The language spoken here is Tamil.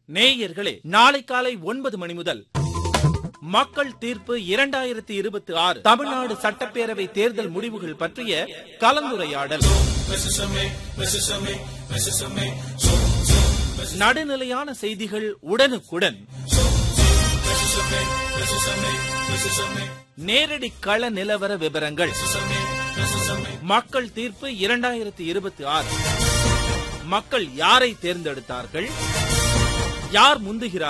நேயர்களே நாளை காலை ஒன்பது மணி முதல் மக்கள் தீர்ப்பு இரண்டாயிரத்தி இருபத்தி ஆறு தமிழ்நாடு சட்டப்பேரவை தேர்தல் முடிவுகள் பற்றிய கலந்துரையாடல் நடுநிலையான செய்திகள் உடனுக்குடன் நேரடி கள நிலவர விவரங்கள் மக்கள் தீர்ப்பு இரண்டாயிரத்தி இருபத்தி ஆறு மக்கள் யாரை தேர்ந்தெடுத்தார்கள் யார் முந்துகிறார்